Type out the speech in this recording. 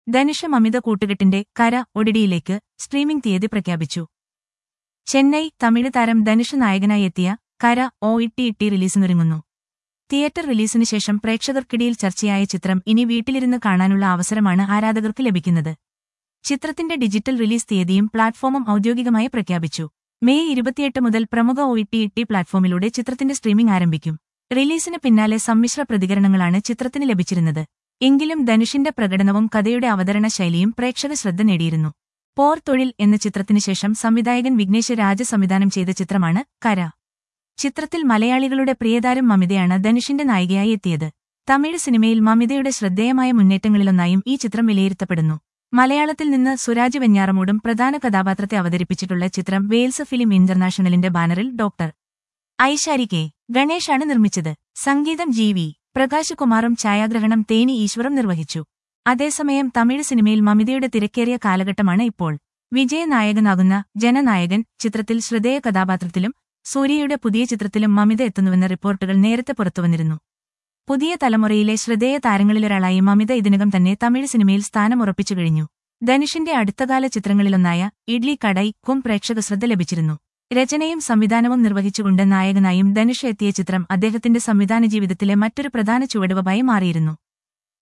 ധനുഷ് മമിത കൂട്ടുകെട്ടിന്റെ കര ഒടിടിയിലേക്ക് സ്ട്രീമിംഗ് തീയതി പ്രഖ്യാപിച്ചു ചെന്നൈ തമിഴ് താരം ധനുഷ് നായകനായി എത്തിയ കര ഒ ഇട്ടി ഇട്ടി റിലീസിനൊരുങ്ങുന്നു തിയേറ്റർ റിലീസിന് ശേഷം പ്രേക്ഷകർക്കിടയിൽ ചർച്ചയായ ചിത്രം ഇനി വീട്ടിലിരുന്ന് കാണാനുള്ള അവസരമാണ് ആരാധകർക്ക് ലഭിക്കുന്നത് ചിത്രത്തിന്റെ ഡിജിറ്റൽ റിലീസ് തീയതിയും പ്ലാറ്റ്ഫോമും ഔദ്യോഗികമായി പ്രഖ്യാപിച്ചു മെയ് ഇരുപത്തിയെട്ട് മുതൽ പ്രമുഖ ഒ ഇട്ടി ഇട്ടി പ്ലാറ്റ്ഫോമിലൂടെ ചിത്രത്തിന്റെ സ്ട്രീമിംഗ് ആരംഭിക്കും റിലീസിന് പിന്നാലെ സമ്മിശ്ര പ്രതികരണങ്ങളാണ് ചിത്രത്തിന് ലഭിച്ചിരുന്നത് എങ്കിലും ധനുഷിന്റെ പ്രകടനവും കഥയുടെ അവതരണ ശൈലിയും പ്രേക്ഷക ശ്രദ്ധ നേടിയിരുന്നു പോർ തൊഴിൽ എന്ന ചിത്രത്തിന് ശേഷം സംവിധായകൻ വിഘ്നേശ് രാജ സംവിധാനം ചെയ്ത ചിത്രമാണ് കര ചിത്രത്തിൽ മലയാളികളുടെ പ്രിയതാരം മമിതയാണ് ധനുഷിന്റെ നായികയായി എത്തിയത് തമിഴ് സിനിമയിൽ മമിതയുടെ ശ്രദ്ധേയമായ മുന്നേറ്റങ്ങളിലൊന്നായും ഈ ചിത്രം വിലയിരുത്തപ്പെടുന്നു മലയാളത്തിൽ നിന്ന് സുരാജ് വെഞ്ഞാറമൂടും പ്രധാന കഥാപാത്രത്തെ അവതരിപ്പിച്ചിട്ടുള്ള ചിത്രം വെയിൽസ് ഫിലിം ഇന്റർനാഷണലിന്റെ ബാനറിൽ ഡോക്ടർ ഐശാരി കെ ഗണേഷാണ് നിർമ്മിച്ചത് സംഗീതം ജി വി പ്രകാശ് കുമാറും ഛായാഗ്രഹണം തേനി ഈശ്വറും നിർവഹിച്ചു അതേസമയം തമിഴ് സിനിമയിൽ മമിതയുടെ തിരക്കേറിയ കാലഘട്ടമാണ് ഇപ്പോൾ വിജയനായകനാകുന്ന ജനനായകൻ ചിത്രത്തിൽ ശ്രദ്ധേയ കഥാപാത്രത്തിലും സൂര്യയുടെ പുതിയ ചിത്രത്തിലും മമിത എത്തുന്നുവെന്ന റിപ്പോർട്ടുകൾ നേരത്തെ പുറത്തുവന്നിരുന്നു പുതിയ തലമുറയിലെ ശ്രദ്ധേയ താരങ്ങളിലൊരാളായി മമിത ഇതിനകം തന്നെ തമിഴ് സിനിമയിൽ സ്ഥാനമുറപ്പിച്ചു കഴിഞ്ഞു ധനുഷിന്റെ അടുത്തകാല ചിത്രങ്ങളിലൊന്നായ ഇഡ്ലി കടൈ കും പ്രേക്ഷക ശ്രദ്ധ ലഭിച്ചിരുന്നു രചനയും സംവിധാനവും നിർവഹിച്ചുകൊണ്ട് നായകനായും ധനുഷ് എത്തിയ ചിത്രം അദ്ദേഹത്തിന്റെ സംവിധാന ജീവിതത്തിലെ മറ്റൊരു പ്രധാന ചുവടുവപ്പായി മാറിയിരുന്നു